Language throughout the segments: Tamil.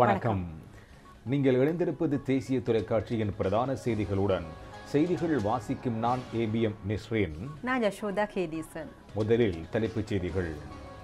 வணக்கம் நீங்கள் இணைந்திருப்பது தேசிய தொலைக்காட்சியின் பிரதான செய்திகளுடன் செய்திகள் வாசிக்கும் நான் ஏபிஎம் நிஸ்ரேன் நான் யசோதா கேதீசன் முதலில் தலைப்புச் செய்திகள்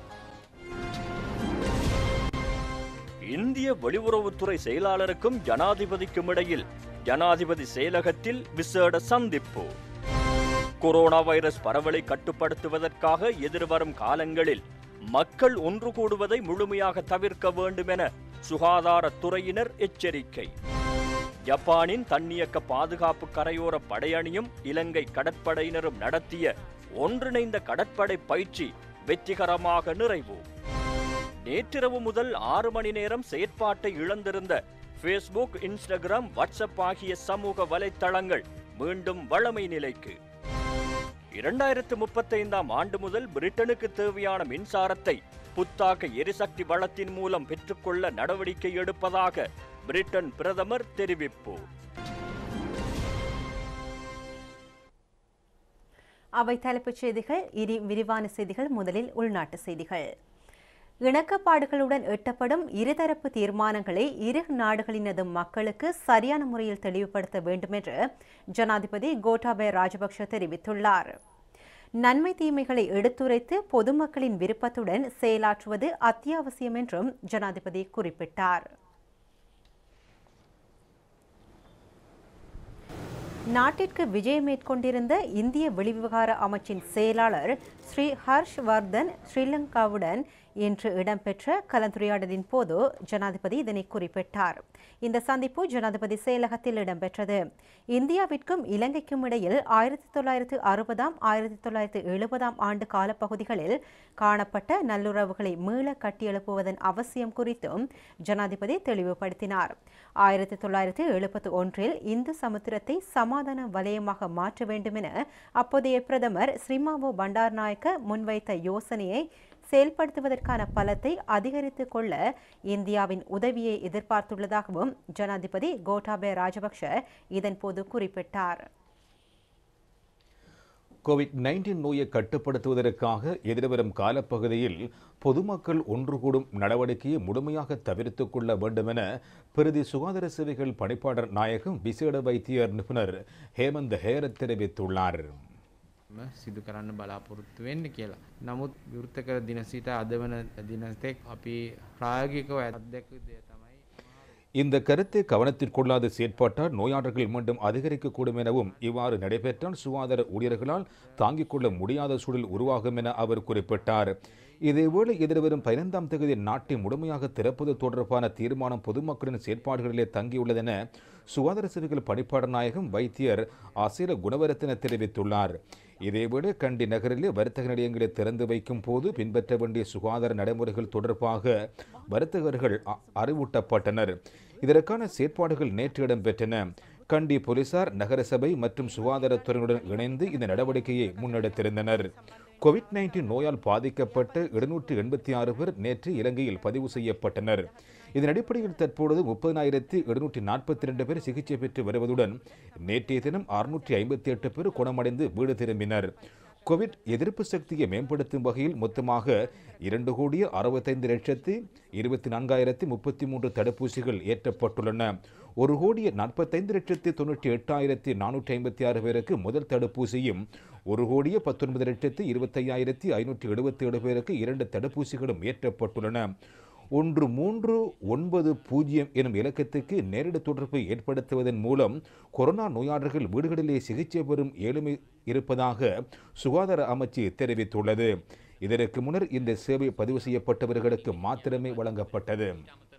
இந்திய வெளியுறவுத்துறை செயலாளருக்கும் ஜனாதிபதிக்கும் இடையில் ஜனாதிபதி செயலகத்தில் விசேட சந்திப்பு கொரோனா வைரஸ் பரவலை கட்டுப்படுத்துவதற்காக எதிர்வரும் காலங்களில் மக்கள் ஒன்று கூடுவதை முழுமையாக தவிர்க்க வேண்டும் என சுகாதாரத்துறையினர் எச்சரிக்கை ஜப்பானின் தன்னியக்க பாதுகாப்பு கரையோர படையணியும் இலங்கை கடற்படையினரும் நடத்திய ஒன்றிணைந்த கடற்படை பயிற்சி வெற்றிகரமாக நிறைவு நேற்றிரவு முதல் ஆறு மணி நேரம் செயற்பாட்டை இழந்திருந்த ஃபேஸ்புக் இன்ஸ்டாகிராம் வாட்ஸ்அப் ஆகிய சமூக வலைத்தளங்கள் மீண்டும் வழமை நிலைக்கு இரண்டாயிரத்து முப்பத்தைந்தாம் ஆண்டு முதல் பிரிட்டனுக்கு தேவையான மின்சாரத்தை புத்தாக்க எரிசக்தி வளத்தின் மூலம் பெற்றுக்கொள்ள நடவடிக்கை எடுப்பதாக பிரிட்டன் பிரதமர் தெரிவிப்பு அவை தலைப்புச் செய்திகள் இனி விரிவான செய்திகள் முதலில் உள்நாட்டு செய்திகள் இணக்கப்பாடுகளுடன் எட்டப்படும் இருதரப்பு தீர்மானங்களை இரு நாடுகளினது மக்களுக்கு சரியான முறையில் தெளிவுபடுத்த வேண்டும் என்று ஜனாதிபதி கோட்டாபய ராஜபக்ஷ தெரிவித்துள்ளார் நன்மை தீமைகளை எடுத்துரைத்து பொதுமக்களின் விருப்பத்துடன் செயலாற்றுவது அத்தியாவசியம் என்றும் ஜனாதிபதி குறிப்பிட்டார் நாட்டிற்கு விஜயம் மேற்கொண்டிருந்த இந்திய வெளிவிவகார அமைச்சின் செயலாளர் ஸ்ரீ ஹர்ஷ் வர்தன் ஸ்ரீலங்காவுடன் இன்று இடம்பெற்ற கலந்துரையாடலின் போது ஜனாதிபதி இதனை குறிப்பிட்டார் இந்த சந்திப்பு ஜனாதிபதி செயலகத்தில் இடம்பெற்றது இந்தியாவிற்கும் இலங்கைக்கும் இடையில் ஆயிரத்தி தொள்ளாயிரத்து அறுபதாம் ஆயிரத்தி தொள்ளாயிரத்து எழுபதாம் ஆண்டு காலப்பகுதிகளில் காணப்பட்ட நல்லுறவுகளை மீள கட்டியெழுப்புவதன் அவசியம் குறித்தும் ஜனாதிபதி தெளிவுபடுத்தினார் ஆயிரத்தி தொள்ளாயிரத்து எழுபத்தி ஒன்றில் இந்து சமுத்திரத்தை சமாதான வலயமாக மாற்ற வேண்டும் என அப்போதைய பிரதமர் ஸ்ரீமாவோ பண்டார்நாயக்க முன்வைத்த யோசனையை செயல்படுத்துவதற்கான பலத்தை அதிகரித்துக் கொள்ள இந்தியாவின் உதவியை எதிர்பார்த்துள்ளதாகவும் ஜனாதிபதி கோட்டாபய ராஜபக்ஷ இதன்போது குறிப்பிட்டார் கோவிட் நைன்டீன் நோயை கட்டுப்படுத்துவதற்காக எதிர்வரும் காலப்பகுதியில் பொதுமக்கள் ஒன்று கூடும் நடவடிக்கையை முழுமையாக தவிர்த்துக் கொள்ள வேண்டும் என பிரதி சுகாதார சேவைகள் பணிப்பாளர் நாயகம் விசேட வைத்தியர் நிபுணர் ஹேமந்த் ஹேரத் தெரிவித்துள்ளார் ම සිදු කරන්න බලාපොරොත්තු වෙන්න කියලා. නමුත් විවෘත කර දින සිට අද වන දිනතෙක් අපි ප්‍රායෝගිකව අත්දැක දේ තමයි இந்த கருத்தை கவனத்தில் கொள்ளாது செயற்பட்டால் நோயாளர்கள் மீண்டும் அதிகரிக்கக்கூடும் எனவும் இவ்வாறு நடைபெற்றால் சுகாதார ஊழியர்களால் தாங்கிக் கொள்ள முடியாத சூழல் உருவாகும் என அவர் குறிப்பிட்டார் இதேவேளை எதிர்வரும் பதினைந்தாம் தேதி நாட்டை முழுமையாக திறப்பது தொடர்பான தீர்மானம் பொதுமக்களின் செயற்பாடுகளிலே தங்கியுள்ளதென சுகாதார சேவைகள் பணிப்பாளர் நாயகம் வைத்தியர் அசீர குணவரத்தின தெரிவித்துள்ளார் இதேவேளை கண்டி நகரிலே வர்த்தக நிலையங்களை திறந்து வைக்கும் போது பின்பற்ற வேண்டிய சுகாதார நடைமுறைகள் தொடர்பாக வர்த்தகர்கள் அ- அறிவூட்டப்பட்டனர் இதற்கான செயற்பாடுகள் நேற்று இடம்பெற்றன கண்டி போலீசார் நகரசபை மற்றும் சுகாதாரத்துறையுடன் இணைந்து இந்த நடவடிக்கையை முன்னெடுத்திருந்தனர் கோவிட் நைன்டீன் நோயால் பாதிக்கப்பட்ட எழுநூற்று எண்பத்தி ஆறு பேர் நேற்று இலங்கையில் பதிவு செய்யப்பட்டனர் இதன் அடிப்படையில் தற்பொழுது முப்பதினாயிரத்தி எழுநூற்றி நாற்பத்தி ரெண்டு பேர் சிகிச்சை பெற்று வருவதுடன் நேற்றைய தினம் அறுநூற்றி ஐம்பத்தி எட்டு பேர் குணமடைந்து வீடு திரும்பினர் கோவிட் எதிர்ப்பு சக்தியை மேம்படுத்தும் வகையில் மொத்தமாக இரண்டு கோடியே அறுபத்தைந்து லட்சத்தி இருபத்தி நான்காயிரத்தி முப்பத்தி மூன்று தடுப்பூசிகள் ஏற்றப்பட்டுள்ளன ஒரு கோடியே நாற்பத்தைந்து லட்சத்தி தொண்ணூற்றி எட்டாயிரத்தி நானூற்றி ஐம்பத்தி ஆறு பேருக்கு முதல் தடுப்பூசியும் ஒரு கோடியே பத்தொன்பது லட்சத்தி இருபத்தையாயிரத்தி ஐநூற்றி எழுபத்தி ஏழு பேருக்கு இரண்டு தடுப்பூசிகளும் ஏற்றப்பட்டுள்ளன ஒன்று மூன்று ஒன்பது பூஜ்ஜியம் எனும் இலக்கத்துக்கு நேரடி தொடர்பை ஏற்படுத்துவதன் மூலம் கொரோனா நோயாளர்கள் வீடுகளிலே சிகிச்சை பெறும் ஏழுமை இருப்பதாக சுகாதார அமைச்சு தெரிவித்துள்ளது இதற்கு முன்னர் இந்த சேவை பதிவு செய்யப்பட்டவர்களுக்கு மாத்திரமே வழங்கப்பட்டது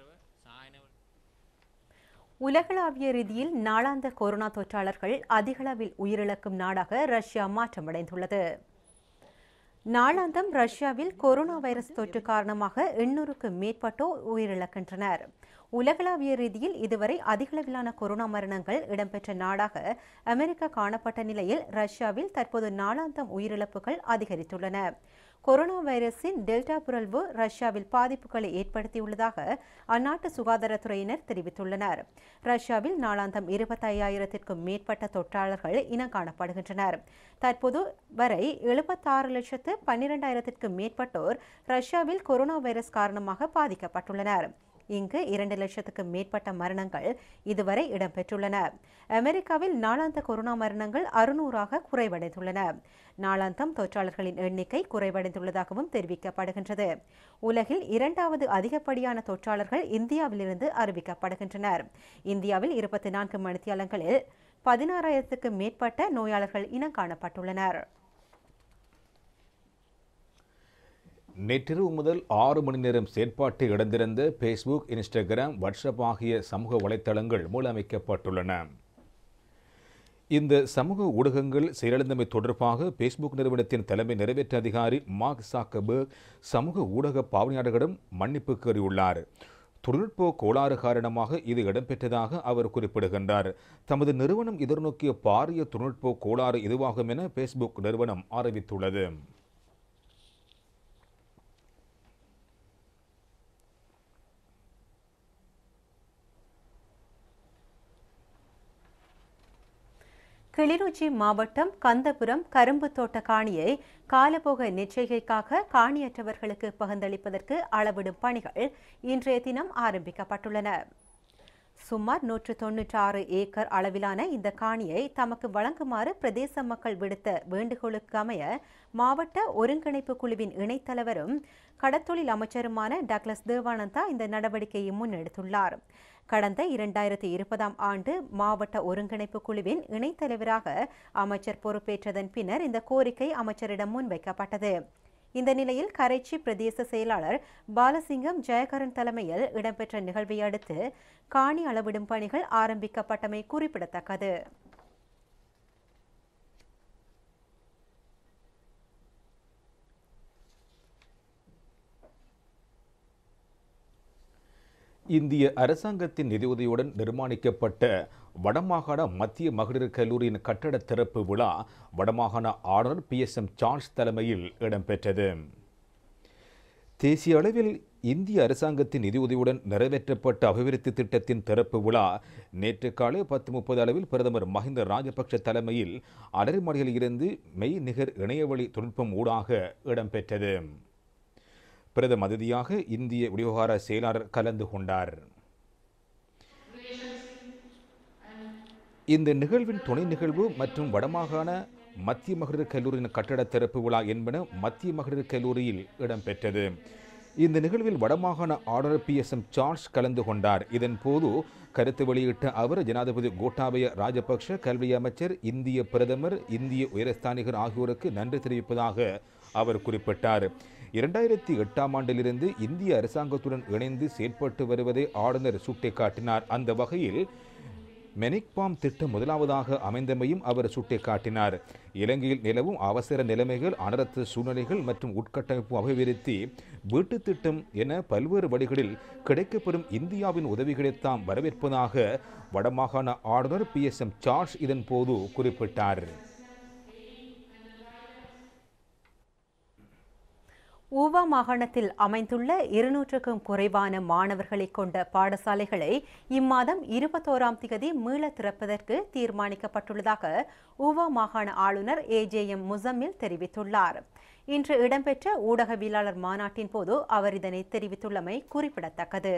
உலகளாவிய ரீதியில் நாளாந்த கொரோனா தொற்றாளர்கள் அதிகளவில் உயிரிழக்கும் நாடாக ரஷ்யா மாற்றமடைந்துள்ளது நாளாந்தம் ரஷ்யாவில் கொரோனா வைரஸ் தொற்று காரணமாக எண்ணூறுக்கு மேற்பட்டோர் உயிரிழக்கின்றனர் உலகளாவிய ரீதியில் இதுவரை அதிகளவிலான கொரோனா மரணங்கள் இடம்பெற்ற நாடாக அமெரிக்கா காணப்பட்ட நிலையில் ரஷ்யாவில் தற்போது நாளாந்தம் உயிரிழப்புகள் அதிகரித்துள்ளன கொரோனா வைரஸின் டெல்டா புரல்வு ரஷ்யாவில் பாதிப்புகளை ஏற்படுத்தியுள்ளதாக அந்நாட்டு சுகாதாரத்துறையினர் தெரிவித்துள்ளனர் ரஷ்யாவில் நாளாந்தம் இருபத்தையாயிரத்திற்கும் மேற்பட்ட தொற்றாளர்கள் இனம் காணப்படுகின்றனர் தற்போது வரை எழுபத்தாறு லட்சத்து பன்னிரெண்டாயிரத்திற்கும் மேற்பட்டோர் ரஷ்யாவில் கொரோனா வைரஸ் காரணமாக பாதிக்கப்பட்டுள்ளனர் இங்கு இரண்டு லட்சத்துக்கும் மேற்பட்ட மரணங்கள் இதுவரை இடம்பெற்றுள்ளன அமெரிக்காவில் நாளாந்த கொரோனா மரணங்கள் அறுநூறாக குறைவடைந்துள்ளன நாளாந்தம் தொற்றாளர்களின் எண்ணிக்கை குறைவடைந்துள்ளதாகவும் தெரிவிக்கப்படுகின்றது உலகில் இரண்டாவது அதிகப்படியான தொற்றாளர்கள் இந்தியாவிலிருந்து அறிவிக்கப்படுகின்றனர் இந்தியாவில் இருபத்தி நான்கு மணித்தியாலங்களில் பதினாறாயிரத்துக்கு மேற்பட்ட நோயாளர்கள் இனம் காணப்பட்டுள்ளனர் நேற்றிரவு முதல் ஆறு மணி நேரம் செயற்பாட்டை இழந்திருந்த ஃபேஸ்புக் இன்ஸ்டாகிராம் வாட்ஸ்அப் ஆகிய சமூக வலைத்தளங்கள் மூலமைக்கப்பட்டுள்ளன இந்த சமூக ஊடகங்கள் செயலிழந்தமை தொடர்பாக ஃபேஸ்புக் நிறுவனத்தின் தலைமை நிறைவேற்ற அதிகாரி மார்க் சாக்கபர்க் சமூக ஊடக பாவனையாளர்களிடம் மன்னிப்பு கோரியுள்ளார் தொழில்நுட்ப கோளாறு காரணமாக இது இடம்பெற்றதாக அவர் குறிப்பிடுகின்றார் தமது நிறுவனம் எதிர்நோக்கிய பாரிய தொழில்நுட்ப கோளாறு இதுவாகும் என ஃபேஸ்புக் நிறுவனம் அறிவித்துள்ளது கிளிநொச்சி மாவட்டம் கந்தபுரம் கரும்பு தோட்ட காணியை காலபோக நிச்சயிக்கைக்காக காணியற்றவர்களுக்கு பகிர்ந்தளிப்பதற்கு அளவிடும் பணிகள் இன்றைய தினம் ஆரம்பிக்கப்பட்டுள்ளன சுமார் நூற்று தொன்னூற்றாறு ஏக்கர் அளவிலான இந்த காணியை தமக்கு வழங்குமாறு பிரதேச மக்கள் விடுத்த வேண்டுகோளுக்கு அமைய மாவட்ட ஒருங்கிணைப்பு குழுவின் இணைத்தலைவரும் கடத்தொழில் அமைச்சருமான டக்ளஸ் தேவானந்தா இந்த நடவடிக்கையை முன்னெடுத்துள்ளார் கடந்த இரண்டாயிரத்தி இருபதாம் ஆண்டு மாவட்ட ஒருங்கிணைப்பு குழுவின் இணைத்தலைவராக அமைச்சர் பொறுப்பேற்றதன் பின்னர் இந்த கோரிக்கை அமைச்சரிடம் முன்வைக்கப்பட்டது இந்த நிலையில் கரைச்சி பிரதேச செயலாளர் பாலசிங்கம் ஜெயகரன் தலைமையில் இடம்பெற்ற நிகழ்வை அடுத்து காணி அளவிடும் பணிகள் ஆரம்பிக்கப்பட்டமை குறிப்பிடத்தக்கது இந்திய அரசாங்கத்தின் நிதியுதவியுடன் நிர்மாணிக்கப்பட்ட வடமாகாண மத்திய மகளிர் கல்லூரியின் கட்டட திறப்பு விழா வடமாகாண ஆளுநர் பி எஸ் எம் சார்ல்ஸ் தலைமையில் இடம்பெற்றது தேசிய அளவில் இந்திய அரசாங்கத்தின் நிதியுதவியுடன் நிறைவேற்றப்பட்ட அபிவிருத்தி திட்டத்தின் திறப்பு விழா நேற்று காலை பத்து முப்பது அளவில் பிரதமர் மஹிந்த ராஜபக்ஷ தலைமையில் அலரிமலையில் இருந்து மெய் நிகர் இணையவழி தொழில்நுட்பம் ஊடாக இடம்பெற்றது பிரதம அதிதியாக இந்திய விவகார செயலாளர் கலந்து கொண்டார் இந்த நிகழ்வின் துணை நிகழ்வு மற்றும் வடமாகாண மத்திய மகளிர் கல்லூரியின் கட்டட திறப்பு விழா என்பன மத்திய மகளிர் கல்லூரியில் இடம்பெற்றது இந்த நிகழ்வில் வடமாகாண ஆளுநர் பி எஸ் எம் சார்ல்ஸ் கலந்து கொண்டார் இதன் போது கருத்து வெளியிட்ட அவர் ஜனாதிபதி கோட்டாபய ராஜபக்ஷ கல்வி அமைச்சர் இந்திய பிரதமர் இந்திய உயரஸ்தானிகர் ஆகியோருக்கு நன்றி தெரிவிப்பதாக அவர் குறிப்பிட்டார் இரண்டாயிரத்தி எட்டாம் ஆண்டிலிருந்து இந்திய அரசாங்கத்துடன் இணைந்து செயற்பட்டு வருவதை ஆளுநர் சுட்டிக்காட்டினார் அந்த வகையில் மெனிக்பாம் திட்டம் முதலாவதாக அமைந்தமையும் அவர் சுட்டிக்காட்டினார் இலங்கையில் நிலவும் அவசர நிலைமைகள் அனர்த்த சூழ்நிலைகள் மற்றும் உட்கட்டமைப்பு அபிவிருத்தி வீட்டுத் திட்டம் என பல்வேறு வழிகளில் கிடைக்கப்பெறும் இந்தியாவின் உதவிகளை தாம் வரவேற்பதாக வடமாகாண ஆளுநர் பி எஸ் எம் சார்ல்ஸ் இதன் போது குறிப்பிட்டார் ஊவா மாகாணத்தில் அமைந்துள்ள இருநூற்றுக்கும் குறைவான மாணவர்களை கொண்ட பாடசாலைகளை இம்மாதம் இருபத்தோராம் திகதி மீள திறப்பதற்கு தீர்மானிக்கப்பட்டுள்ளதாக ஊவா மாகாண ஆளுநர் ஏஜேஎம் முசம்மில் தெரிவித்துள்ளார் இன்று இடம்பெற்ற ஊடகவியலாளர் மாநாட்டின் போது அவர் இதனை தெரிவித்துள்ளமை குறிப்பிடத்தக்கது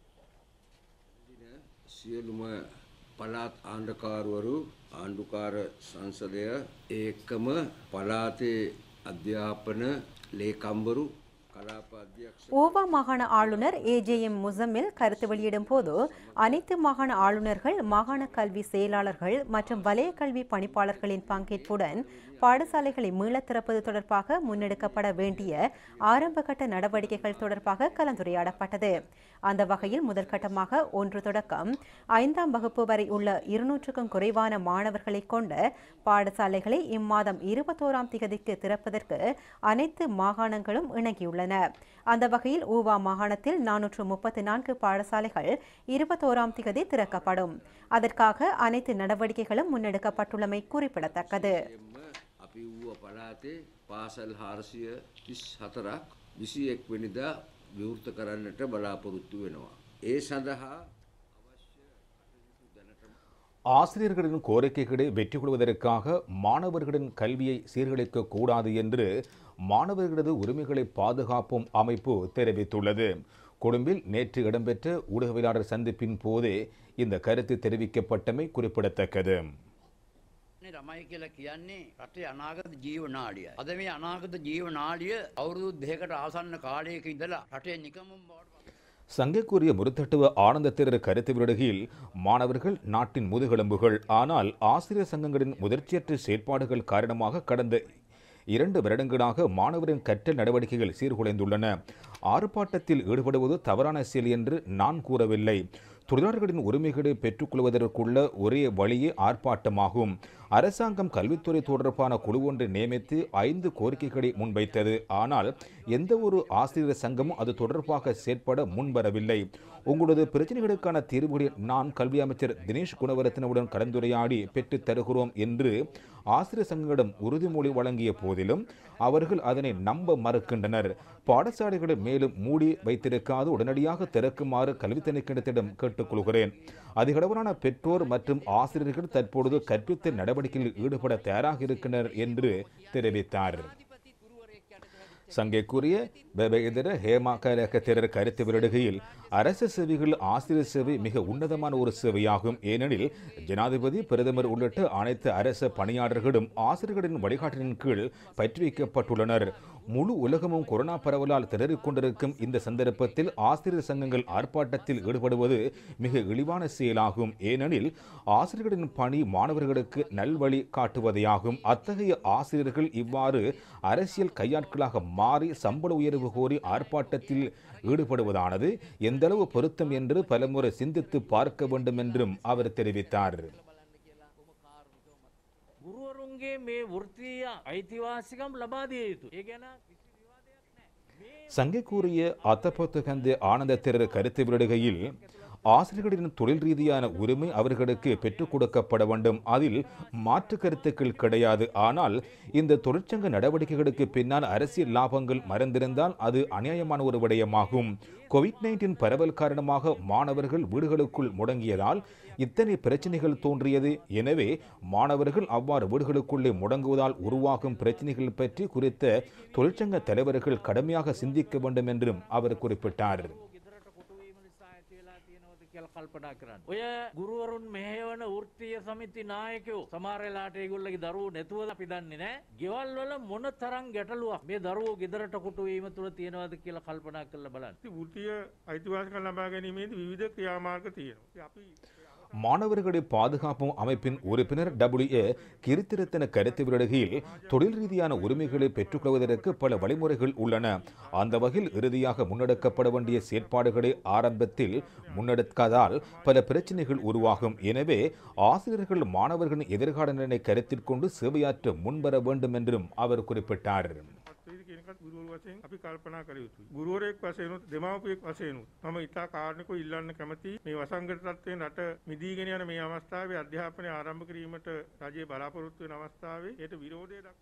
සියලුම පලාත් ආණ්ඩකාරවරු ආණ්ඩුකාර සංසදය ඒකම පලාතේ අධ්‍යාපන ලේකම්බරු කලාප අධ්‍යක්ෂ ஓவா மாகாண ஆளுநர் ஏஜேஎம் முசம்மில் கருத்து வெளியிடும் போது அனைத்து மாகாண ஆளுநர்கள் மாகாண கல்வி செயலாளர்கள் மற்றும் வலய கல்வி பணிப்பாளர்களின் பங்கேற்புடன் பாடசாலைகளை மீளத் திறப்பது தொடர்பாக முன்னெடுக்கப்பட வேண்டிய ஆரம்பகட்ட நடவடிக்கைகள் தொடர்பாக கலந்துரையாடப்பட்டது அந்த வகையில் முதற்கட்டமாக ஒன்று தொடக்கம் ஐந்தாம் வகுப்பு வரை உள்ள இருநூற்றுக்கும் குறைவான மாணவர்களை கொண்ட பாடசாலைகளை இம்மாதம் இருபத்தோராம் திகதிக்கு திறப்பதற்கு அனைத்து மாகாணங்களும் இணங்கியுள்ளன அந்த வகையில் ஊவா மாகாணத்தில் நானூற்று முப்பத்தி நான்கு பாடசாலைகள் இருபத்தோராம் திகதி திறக்கப்படும் அதற்காக அனைத்து நடவடிக்கைகளும் முன்னெடுக்கப்பட்டுள்ளமை குறிப்பிடத்தக்கது අපි වූ පලාතේ පාසල් හාරසිය තිස් හතරක් විසි එක් වෙනිදා විවෘත කරන්නට බලාපොරොත්තු වෙනවා. ඒ සඳහා ஆசிரியர்களின் கோரிக்கைகளை வெற்றி கொள்வதற்காக மாணவர்களின் கல்வியை சீர்குலைக்க கூடாது என்று மாணவர்களது உரிமைகளை பாதுகாப்பும் அமைப்பு தெரிவித்துள்ளது கொழும்பில் நேற்று இடம்பெற்ற ஊடகவியலாளர் சந்திப்பின் போதே இந்த கருத்து தெரிவிக்கப்பட்டமை குறிப்பிடத்தக்கது නේ ළමයි කියලා කියන්නේ රටේ අනාගත ජීවනාඩිය. අද මේ අනාගත ජීවනාඩිය අවුරුදු දෙකට ආසන්න කාලයක ඉඳලා රටේ නිකමුම් බවට පත් சங்கைக்குரிய முருத்தட்டுவ ஆனந்த தேரர் கருத்து விடுகையில் மாணவர்கள் நாட்டின் முதுகெலும்புகள் ஆனால் ஆசிரியர் சங்கங்களின் முதிர்ச்சியற்ற செயற்பாடுகள் காரணமாக கடந்த இரண்டு வருடங்களாக மாணவரின் கற்றல் நடவடிக்கைகள் சீர்குலைந்துள்ளன ஆர்ப்பாட்டத்தில் ஈடுபடுவது தவறான செயல் என்று நான் கூறவில்லை தொழிலாளர்களின் உரிமைகளை பெற்றுக்கொள்வதற்குள்ள ஒரே வழியே ஆர்ப்பாட்டமாகும் அரசாங்கம் கல்வித்துறை தொடர்பான குழு ஒன்றை நியமித்து ஐந்து கோரிக்கைகளை முன்வைத்தது ஆனால் எந்த ஒரு ஆசிரியர் சங்கமும் அது தொடர்பாக செயற்பட முன்வரவில்லை உங்களது பிரச்சனைகளுக்கான தீர்வுகளை நான் கல்வி அமைச்சர் தினேஷ் குணவரத்தினவுடன் கலந்துரையாடி பெற்றுத் தருகிறோம் என்று ஆசிரியர் சங்கங்களிடம் உறுதிமொழி வழங்கிய போதிலும் அவர்கள் அதனை நம்ப மறுக்கின்றனர் பாடசாலைகளை மேலும் மூடி வைத்திருக்காது உடனடியாக திறக்குமாறு கல்வி திணைக்களத்திடம் கேட்டுக்கொள்கிறேன் அதிகளவிலான பெற்றோர் மற்றும் ஆசிரியர்கள் தற்பொழுது கற்பித்தல் நடவடிக்கையில் ஈடுபட தயாராக இருக்கின்றனர் என்று தெரிவித்தார் சங்கைக்குரிய வெபெதிர ஹேமா கலக திரர் கருத்து வெளியிடுகையில் அரசு சேவைகள் ஆசிரியர் சேவை மிக உன்னதமான ஒரு சேவையாகும் ஏனெனில் ஜனாதிபதி பிரதமர் உள்ளிட்ட அனைத்து அரசு பணியாளர்களும் ஆசிரியர்களின் வழிகாட்டலின் கீழ் பற்றி வைக்கப்பட்டுள்ளனர் முழு உலகமும் கொரோனா பரவலால் திணறிக் கொண்டிருக்கும் இந்த சந்தர்ப்பத்தில் ஆசிரியர் சங்கங்கள் ஆர்ப்பாட்டத்தில் ஈடுபடுவது மிக இழிவான செயலாகும் ஏனெனில் ஆசிரியர்களின் பணி மாணவர்களுக்கு நல்வழி காட்டுவதையாகும் அத்தகைய ஆசிரியர்கள் இவ்வாறு அரசியல் கையாட்களாக மாறி சம்பள உயர்வு கோரி ஆர்ப்பாட்டத்தில் ஈடுபடுவதானது எந்தளவு பொருத்தம் என்று பலமுறை சிந்தித்து பார்க்க வேண்டும் என்றும் அவர் தெரிவித்தார் ගුරුවරුන්ගේ මේ වෘත්තීය අයිතිවාසිකම් ලබා දිය යුතු. ඒ ගැන කිසි විවාදයක් නෑ. சங்கைக்குரிய அத்தப்பொத்துகந்து ஆனந்த திரர் கருத்து வெளியிடுகையில் ஆசிரியர்களின் தொழில் ரீதியான உரிமை அவர்களுக்கு பெற்றுக் கொடுக்கப்பட வேண்டும் அதில் மாற்று கருத்துக்கள் கிடையாது ஆனால் இந்த தொழிற்சங்க நடவடிக்கைகளுக்கு பின்னால் அரசியல் லாபங்கள் மறந்திருந்தால் அது அநியாயமான ஒரு விடயமாகும் கோவிட் நைன்டீன் பரவல் காரணமாக மாணவர்கள் வீடுகளுக்குள் முடங்கியதால் இத்தனை பிரச்சனைகள் தோன்றியது எனவே மாணவர்கள் அவ்வாறு வீடுகளுக்குள்ளே முடங்குவதால் உருவாகும் பிரச்சனைகள் பற்றி குறித்த தொழிற்சங்க தலைவர்கள் கடுமையாக சிந்திக்க வேண்டும் என்றும் அவர் குறிப்பிட்டார் ගෙදරට කොටුවීම නිසා ඇතිවෙලා තියෙනවද කියලා කල්පනා කරන්න. ඔය ගුරුවරුන් මෙහවන ෘත්තිය සමිති නායකයෝ සමාරලාට ඒගොල්ලගේ දරුව නැතුවද අපි දන්නේ නෑ. ගෙවල් වල මොන තරම් ගැටලුවක් මේ දරුවෝ ගෙදරට කොටුවීම තුළ තියෙනවද කියලා කල්පනා කරලා බලන්න. වෘතිය අයිතිවාසිකම් ලබා ගැනීමේදී විවිධ ක්‍රියාමාර්ග තියෙනවා. අපි மாணவர்களை பாதுகாப்பும் அமைப்பின் உறுப்பினர் டபிள்யூ கிருத்திரத்தன கருத்து வெளியிடுகையில் தொழில் ரீதியான உரிமைகளை பெற்றுக்கொள்வதற்கு பல வழிமுறைகள் உள்ளன அந்த வகையில் இறுதியாக முன்னெடுக்கப்பட வேண்டிய செயற்பாடுகளை ஆரம்பத்தில் முன்னெடுக்காதால் பல பிரச்சனைகள் உருவாகும் எனவே ஆசிரியர்கள் மாணவர்களின் எதிர்கால நிலையை கருத்தில் கொண்டு சேவையாற்ற முன்வர வேண்டும் என்றும் அவர் குறிப்பிட்டார் පත්වේද කියනකත් ගුරුවරු වශයෙන් අපි කල්පනා කළ යුතුයි. ගුරුවරයෙක් වශයෙන් උත් දෙමාපියෙක් වශයෙන් උත් මම ඉතා කාරණිකව ඉල්ලන්න කැමති මේ වසංගත තත්ත්වයෙන් රට මිදීගෙන යන මේ අවස්ථාවේ අධ්‍යාපනය ආරම්භ කිරීමට රජයේ බලාපොරොත්තු වෙන අවස්ථාවේ ඒට විරෝධය දක්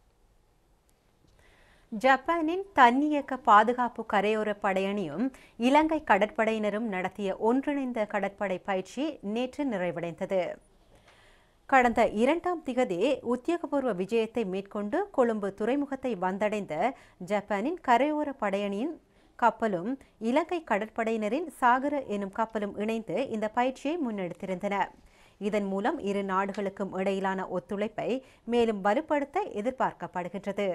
ஜப்பானின் தன்னியக்க பாதுகாப்பு கரையோர படையணியும் இலங்கை கடற்படையினரும் நடத்திய ஒன்றிணைந்த கடற்படை பயிற்சி நேற்று நிறைவடைந்தது கடந்த இரண்டாம் திகதி உத்தியோகபூர்வ விஜயத்தை மேற்கொண்டு கொழும்பு துறைமுகத்தை வந்தடைந்த ஜப்பானின் கரையோர படையணியின் கப்பலும் இலங்கை கடற்படையினரின் சாகர எனும் கப்பலும் இணைந்து இந்த பயிற்சியை முன்னெடுத்திருந்தன இதன் மூலம் இரு நாடுகளுக்கும் இடையிலான ஒத்துழைப்பை மேலும் வலுப்படுத்த எதிர்பார்க்கப்படுகின்றது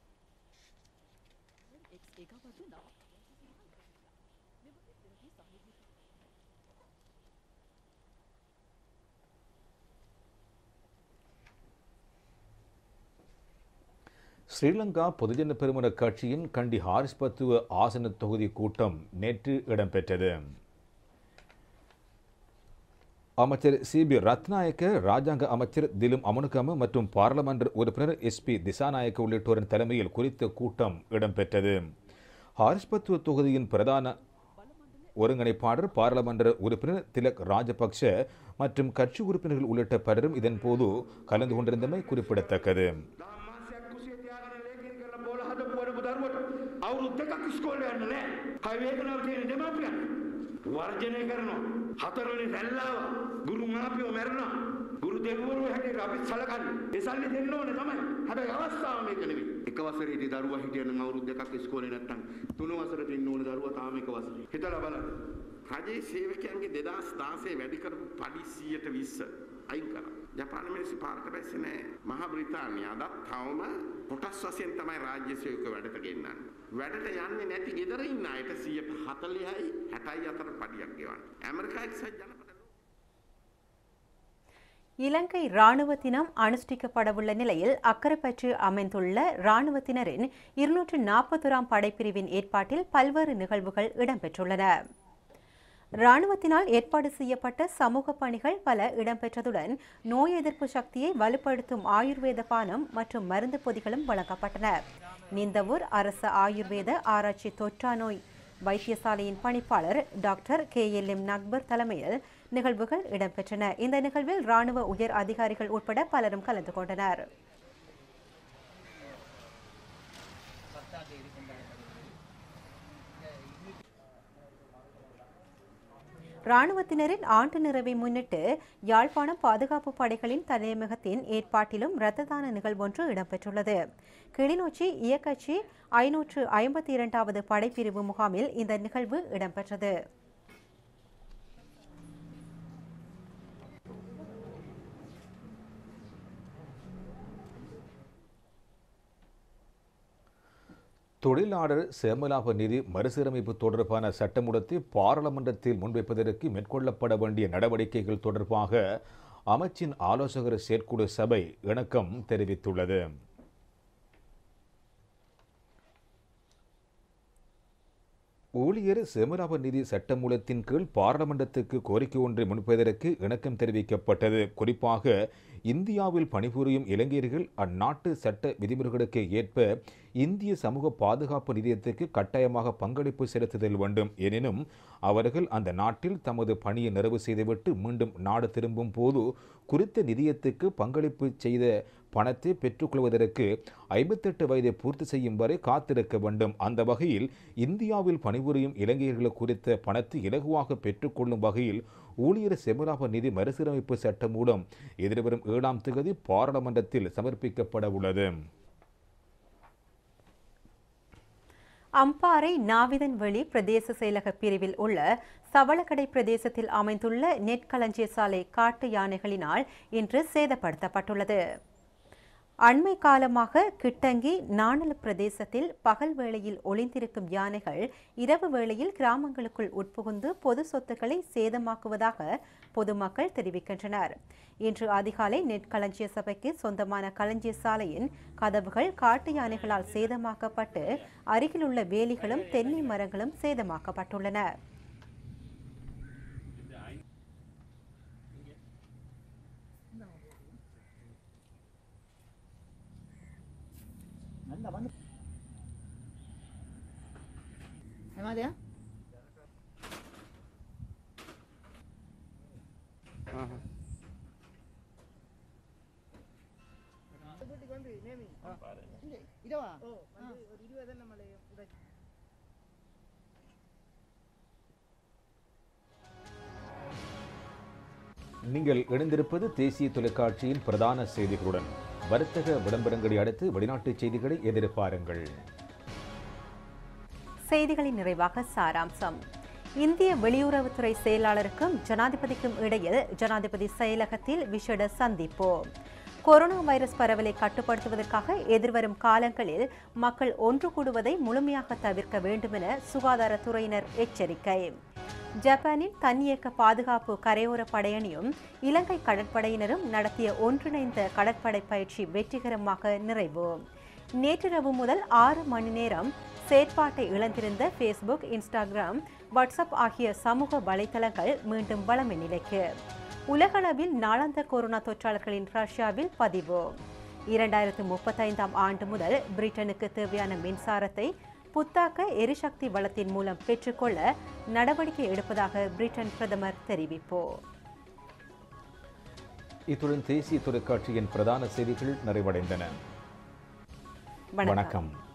ஸ்ரீலங்கா பொதுஜன பெருமன கட்சியின் கண்டி ஹாரிஸ்பத்துவ ஆசன தொகுதி கூட்டம் நேற்று இடம்பெற்றது அமைச்சர் சிபி ரத்நாயக்க ராஜாங்க அமைச்சர் திலும் அமனுகம மற்றும் பாராளுமன்ற உறுப்பினர் எஸ்பி திசாநாயக்க உள்ளிட்டோரின் தலைமையில் குறித்த கூட்டம் இடம்பெற்றது ஹாரிஸ்பத்துவ தொகுதியின் பிரதான ஒருங்கிணைப்பாளர் பாராளுமன்ற உறுப்பினர் திலக் ராஜபக்ஷ மற்றும் கட்சி உறுப்பினர்கள் உள்ளிட்ட பலரும் இதன் போது கலந்து கொண்டிருந்தமை குறிப்பிடத்தக்கது අවුරුදු දෙකක් ඉස්කෝලේ යන්න නෑ. කය වේදනාව තියෙන දෙමාපියන්. වර්ජනය කරනවා. හතරවෙනි රැල්ලාව ගුරු මාපියෝ මැරෙනවා. ගුරු දෙවරු හැටියට අපි සලකන්නේ. ඒ සල්ලි දෙන්න ඕනේ තමයි. හැබැයි අවස්ථාව මේක නෙවෙයි. එක වසරේ හිටිය දරුවා හිටිය නම් අවුරුදු දෙකක් ඉස්කෝලේ නැත්තම් තුන වසරට ඉන්න ඕනේ දරුවා තාම එක වසරේ. හිතලා බලන්න. රජයේ සේවකයන්ගේ 2016 වැඩි කරපු පඩි 120 අයින් කරා. ජපාන මිනිස්සු පාරට බැස්සේ නැහැ. මහා බ්‍රිතාන්‍ය අදත් තවම කොටස් වශයෙන් තමයි රාජ්‍ය සේවක වැඩට ගෙන්නන්නේ. වැඩට යන්නේ නැති ගෙදර ඉන්න අයට 140යි 60යි අතර පඩියක් ගෙවන්නේ. ඇමරිකා එක්සත් ජනපද இலங்கை இராணுவ தினம் அனுஷ்டிக்கப்படவுள்ள நிலையில் அக்கரைப்பற்று அமைந்துள்ள இராணுவத்தினரின் இருநூற்று நாற்பத்தோராம் படைப்பிரிவின் ஏற்பாட்டில் பல்வேறு நிகழ்வுகள் இடம்பெற்றுள்ளன இராணுவத்தினால் ஏற்பாடு செய்யப்பட்ட சமூக பணிகள் பல இடம்பெற்றதுடன் நோய் எதிர்ப்பு சக்தியை வலுப்படுத்தும் ஆயுர்வேத பானம் மற்றும் மருந்து பொதிகளும் வழங்கப்பட்டன நிந்தவூர் அரசு ஆயுர்வேத ஆராய்ச்சி தொற்றா நோய் வைத்தியசாலையின் பணிப்பாளர் டாக்டர் கே எல் எம் நக்பர் தலைமையில் நிகழ்வுகள் இடம்பெற்றன இந்த நிகழ்வில் ராணுவ உயர் அதிகாரிகள் உட்பட பலரும் கலந்து கொண்டனர் ராணுவத்தினரின் ஆண்டு நிறைவை முன்னிட்டு யாழ்ப்பாணம் பாதுகாப்பு படைகளின் தலைமையகத்தின் ஏற்பாட்டிலும் இரத்த தான நிகழ்வொன்று இடம்பெற்றுள்ளது கிளிநொச்சி இயக்கச்சி ஐநூற்று ஐம்பத்தி இரண்டாவது படைப்பிரிவு முகாமில் இந்த நிகழ்வு இடம்பெற்றது தொழிலாளர் சேமலாப நிதி மறுசீரமைப்பு தொடர்பான சட்டமூலத்தை பாராளுமன்றத்தில் முன்வைப்பதற்கு மேற்கொள்ளப்பட வேண்டிய நடவடிக்கைகள் தொடர்பாக அமைச்சின் ஆலோசகர் செயற்குழு சபை இணக்கம் தெரிவித்துள்ளது ஊழியர் சேமலாப நிதி சட்டமூலத்தின் கீழ் பாராளுமன்றத்துக்கு கோரிக்கை ஒன்றை முன்வைப்பதற்கு இணக்கம் தெரிவிக்கப்பட்டது குறிப்பாக இந்தியாவில் பணிபுரியும் இளைஞர்கள் அந்நாட்டு சட்ட விதிமுறைகளுக்கு ஏற்ப இந்திய சமூக பாதுகாப்பு நிதியத்துக்கு கட்டாயமாக பங்களிப்பு செலுத்துதல் வேண்டும் எனினும் அவர்கள் அந்த நாட்டில் தமது பணியை நிறைவு செய்துவிட்டு மீண்டும் நாடு திரும்பும் போது குறித்த நிதியத்துக்கு பங்களிப்பு செய்த பணத்தை பெற்றுக்கொள்வதற்கு ஐம்பத்தெட்டு வயதை பூர்த்தி செய்யும் வரை காத்திருக்க வேண்டும் அந்த வகையில் இந்தியாவில் பணிபுரியும் இளைஞர்கள் குறித்த பணத்தை இலகுவாக பெற்றுக்கொள்ளும் வகையில் ஊழியர் செமராப நிதி மறுசீரமைப்பு சட்டம் மூலம் எதிர்வரும் ஏழாம் தேதி பாராளுமன்றத்தில் சமர்ப்பிக்கப்பட உள்ளது அம்பாறை நாவிதன்வெளி பிரதேச செயலக பிரிவில் உள்ள சவளக்கடை பிரதேசத்தில் அமைந்துள்ள நெற்களஞ்சிய சாலை காட்டு யானைகளினால் இன்று சேதப்படுத்தப்பட்டுள்ளது அண்மை காலமாக கிட்டங்கி நாணல பிரதேசத்தில் பகல் வேளையில் ஒளிந்திருக்கும் யானைகள் இரவு வேளையில் கிராமங்களுக்குள் உட்புகுந்து பொது சொத்துக்களை சேதமாக்குவதாக பொதுமக்கள் தெரிவிக்கின்றனர் இன்று அதிகாலை நெற்களஞ்சிய சபைக்கு சொந்தமான களஞ்சிய சாலையின் கதவுகள் காட்டு யானைகளால் சேதமாக்கப்பட்டு அருகிலுள்ள வேலிகளும் தென்னை மரங்களும் சேதமாக்கப்பட்டுள்ளன එමාදයා இதவா ஒரு இருபது நம்மளை நீங்கள் இணைந்திருப்பது தேசிய தொலைக்காட்சியின் பிரதான செய்திகளுடன் வர்த்தக விளம்பரங்களை அடுத்து வெளிநாட்டு செய்திகளை எதிர்பாருங்கள் செய்திகளின் நிறைவாக சாராம்சம் இந்திய வெளியுறவுத்துறை செயலாளருக்கும் ஜனாதிபதிக்கும் இடையில் ஜனாதிபதி செயலகத்தில் விசேட சந்திப்பு கொரோனா வைரஸ் பரவலை கட்டுப்படுத்துவதற்காக எதிர்வரும் காலங்களில் மக்கள் ஒன்று கூடுவதை முழுமையாக தவிர்க்க வேண்டுமென சுகாதாரத்துறையினர் எச்சரிக்கை ஜப்பானின் தன்னியக்க பாதுகாப்பு கரையோர படையணியும் இலங்கை கடற்படையினரும் நடத்திய ஒன்றிணைந்த கடற்படை பயிற்சி வெற்றிகரமாக நிறைவு நேற்றிரவு முதல் ஆறு மணி நேரம் செயற்பாட்டை இழந்திருந்த ஃபேஸ்புக் இன்ஸ்டாகிராம் வாட்ஸ்அப் ஆகிய சமூக வலைதளங்கள் மீண்டும் வளமை நிலைக்கு உலகளவில் நாளாந்த கொரோனா தொற்றாளர்களின் ரஷ்யாவில் பதிவு இரண்டாயிரத்து முப்பத்தைந்தாம் ஆண்டு முதல் பிரிட்டனுக்கு தேவையான மின்சாரத்தை புத்தாக்க எரிசக்தி வளத்தின் மூலம் பெற்றுக்கொள்ள நடவடிக்கை எடுப்பதாக பிரிட்டன் பிரதமர் தெரிவிப்பு இத்துடன் தேசிய தொலைக்காட்சியின் பிரதான செய்திகள் நிறைவடைந்தன வணக்கம் வணக்கம்